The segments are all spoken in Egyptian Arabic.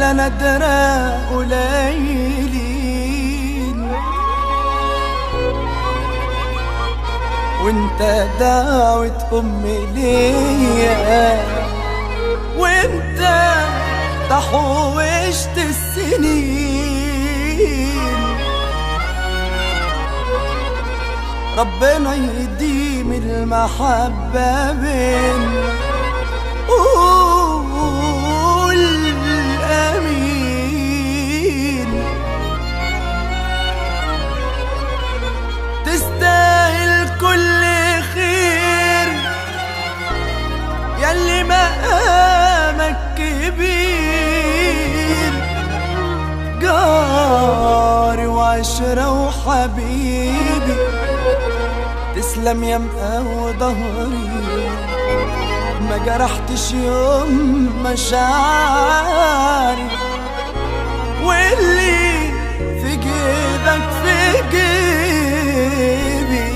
ولا ندرة قليلين وانت دعوة أمي ليا وانت تحوشت السنين ربنا يديم المحبة بينا قول امين تستاهل كل خير ياللي مقامك كبير جاري وعشرة وحبيبي تسلم يا مقاوي ظهري ما جرحتش يوم مشاعري واللي في جيبك في جيبي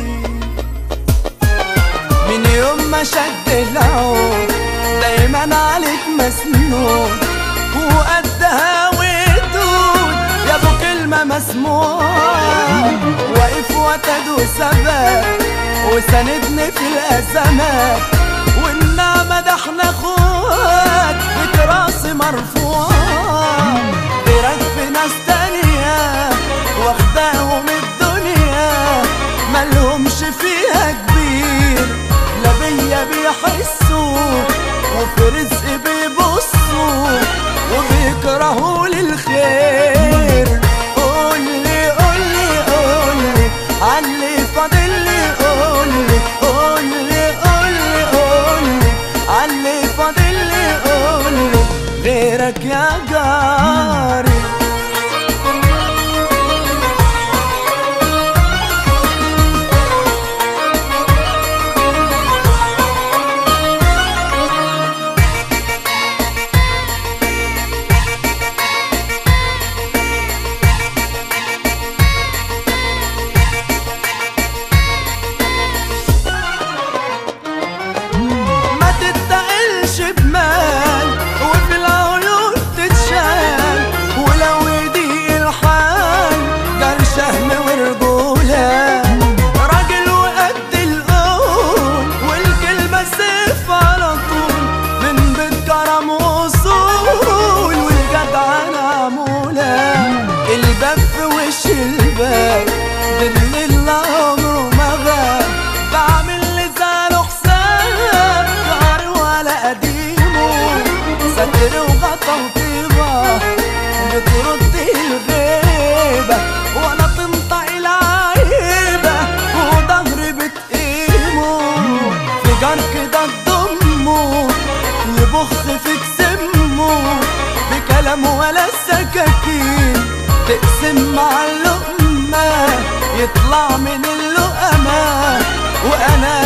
من يوم ما شد العود دايما عليك مسنون وقدها ودود يا ابو كلمة مسموع واقف وتد وثبات وساندني في الازمات والنعمة ده احنا اخوات بتراسي مرفوع غيرك في ناس تانية واخداهم الدنيا مالهمش فيها كبير لا بيا بيحسوا وفي رزقي بيبصوا وبيكرهوا لي الخير قولي قولي قولي عاللي فاضلي قولي قولي قولي قولي عاللي فاضلي قولي غيرك يا جاري ما تتقلش بمال وفي العيون تتشال ولو يضيق الحال جال شهم ورجولة راجل وقد القول والكلمة سيف على طول من بيت كرم وصول والجدعنة عمولة الباب في وش الباب بالليل عمره ما غاب بعمل لسانه حساب جاري ولا قديمه ستر وغطا وطيبة بترد الغيبة وانا تنطق العيبة وظهري بتقيمه في جار كده تضمه يبخ فيك سمه بكلام ولا سكاكين تقسم مع اللقمة يطلع من اللقمة وانا